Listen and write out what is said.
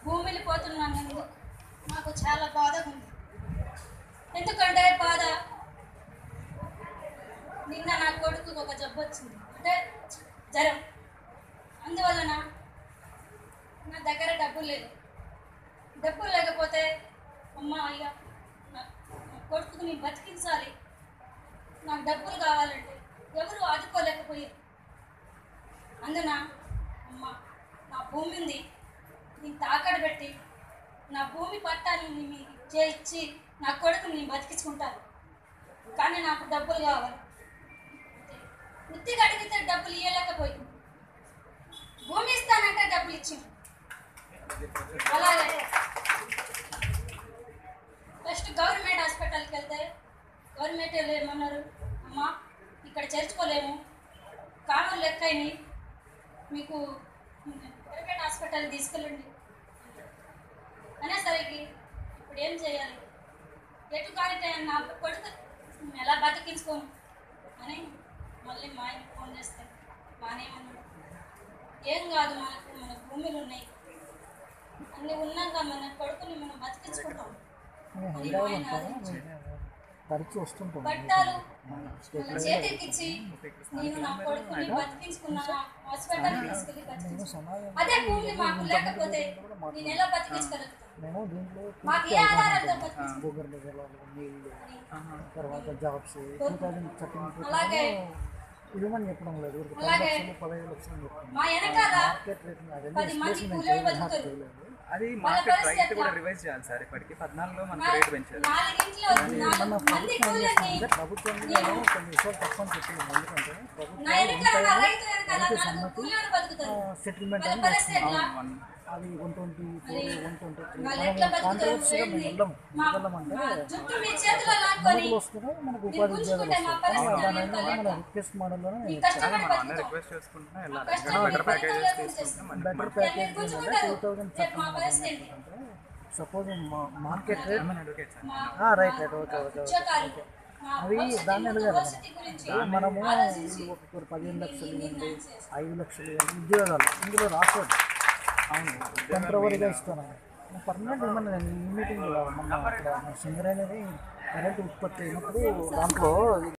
భూమిని పోతున్నాను నాకు చాలా బాధగా ఉంది ఎందుకంటే బాధ నిన్న నా కొడుకు ఒక జబ్బు వచ్చింది అంటే జ్వరం అందువలన నా దగ్గర డబ్బులు లేదు డబ్బులు లేకపోతే అమ్మ ఇక నా నా కొడుకుని నేను బతికించాలి నాకు డబ్బులు కావాలంటే ఎవరు ఆదుకోలేకపోయారు అందున అమ్మ నా భూమి ఉంది నేను తాకడ పెట్టి నా భూమి పట్టాన్ని మీకు చేయించి నా కొడుకుని నేను బతికించుకుంటాను కానీ నాకు డబ్బులు కావాలి ఉత్తిగా అడిగితే డబ్బులు ఇవ్వలేకపోయి భూమి ఇస్తానంటే డబ్బులు ఇచ్చింది అలాగే ఫస్ట్ గవర్నమెంట్ హాస్పిటల్కి వెళ్తే గవర్నమెంట్ వాళ్ళు ఏమన్నారు అమ్మా ఇక్కడ చేర్చుకోలేము కానులు లెక్కని మీకు ప్రైవేట్ హాస్పిటల్ తీసుకెళ్ళండి అనేసరికి ఇప్పుడు ఏం చేయాలి ఎటు కానిటే నా కొడుకు ఎలా బతికించుకోను అని మళ్ళీ మా ఆయన ఫోన్ చేస్తే బాగానే ఉన్నాడు ఏం కాదు మనకు మన భూములు ఉన్నాయి అన్ని ఉన్నాక మన కొడుకుని మనం బతికించుకుంటాం అని మా ఆయన ఆలోచించాడు. తరచు వస్తుంటాం బట్టాలు మన చేతికి ఇచ్చి నేను నా కొడుకుని బతికించుకున్నా హాస్పిటల్ తీసుకెళ్ళి బతికించుకున్నా అదే భూమి మాకు లేకపోతే నేను ఎలా బతికించగలుగుతాను మేము దీంట్లో మాకు ఏ ఆధారాలతో బతికించుకుంటాం భూగర్భ జలాలు నీళ్ళు అని తర్వాత జాబ్స్ టూ థౌజండ్ థర్టీన్ అలాగే ఇవ్వమని చెప్పడం లేదు ఊరికి పది అలాగే లక్షలు పదహైదు లక్షలు చెప్తున్నాం మా వెనకాల మార్కెట్ రేట్ అదే పది మంది కూలీలు బతుకుతారు అది వాళ్ళ మార్కెట్ పరిస్థితి రైట్ కూడా ఎట్లా? రివైజ్ చేయాలి సార్ ఇప్పటికి పద్నాలుగులో మనకి నా- రేట్ పెంచారు నాలుగింట్లో నాలుగు మంది కూలీని అంటే ప్రభుత్వం కూడా కొన్ని విషయాలు తక్కువ అని చెప్పింది ఎందుకంటే ప్రభుత్వం నా వెనకాల నా రైతు వెనకాల నాలుగు కూలీలు బతుకుతారు సెటిల్మెంట్ వాళ్ళ అని పరిస్థితి ఎట్లా అది one twenty four one twenty three వాళ్ళు ఎట్లా బతుకుతారు కాంట్రవర్సీగా మేము ఏంది? వెళ్ళాం మా వెళ్ళాం అంటే మా జుట్టు మీ చేతిలో లాక్కొని మనకు వస్తున్నాయి మనకు ఉపాధి ఉద్యోగాలు గుంజుకుంటే మా వస్తాయి పరిస్థితి దాని ఎంత వల్ల మన లెక్క? రిక్వెస్ట్ మోడల్లోనే మీ చాలా కష్టపడి మనం అందరూ బతుకుతాం రిక్వెస్ట్ చేసుకుంటున్నా వెళ్ళాలి కష్టపడి బెటర్ ప్యాకేజెస్ బతుకుతాం తీసుకుంటే మనకి బెటర్ మంచి ప్యాకేజ్ మీరు ఏంటంటే గుంజుకుంటారు. టూ థౌజండ్ రేపు మా పరిస్థితి ఏంటి? Suppose market rate I'm advocate sir మా రైట్ రైట్ ఓకే ఓకే ఉద్యోగాలు మా అవి భవిష్యత్తు దాన్ని ముందు అడగాలి భవిష్యత్తు గురించి మనము ఆలోచించి వీళ్ళు ఒక్కొక్కరు పదిహేను లక్షలు ఇవ్వండి ఐదు లక్షలు ఇవ్వండి ఉద్యోగాలు ఇందులో రాకూడదు అవును టెంపరీగా ఇస్తున్నాను పర్మనెంట్ ఇవ్వమని నేను ఈ మీటింగ్ మొన్న అక్కడ సింగర్ అనేది కరెంట్ ఉత్పత్తి అయినప్పుడు దాంట్లో